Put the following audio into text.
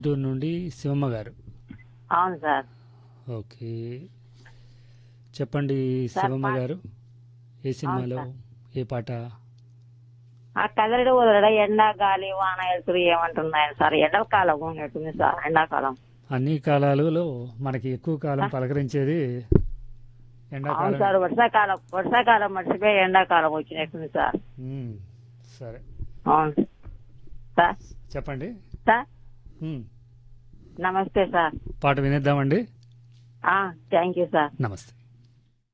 గుంటూరు నుండి శివమ్మ గారు అవును sir okay చెప్పండి సార్, శివమ్మ పా- గారు ఏ సినిమాలో సార్. ఏ పాట ఆ కదలడు వదలడ ఎండా గాలి వాన వెళ్తురు ఏమంటున్నాయని సార్ ఎండాకాలం ఉన్నట్టుంది సార్ ఎండాకాలం అన్ని కాలాలలో మనకి ఎక్కువ కాలం పలకరించేది అవును ఎండాకాలం సార్ వర్షాకాలం వర్షాకాలం మర్చిపోయి ఎండాకాలం వచ్చినట్టుంది సార్ ఉమ్, సరే అవును సార్ చెప్పండి సార్ ఉమ్, నమస్తే సార్ పాట వినేద్దామండి థ్యాంక్ యూ సార్ నమస్తే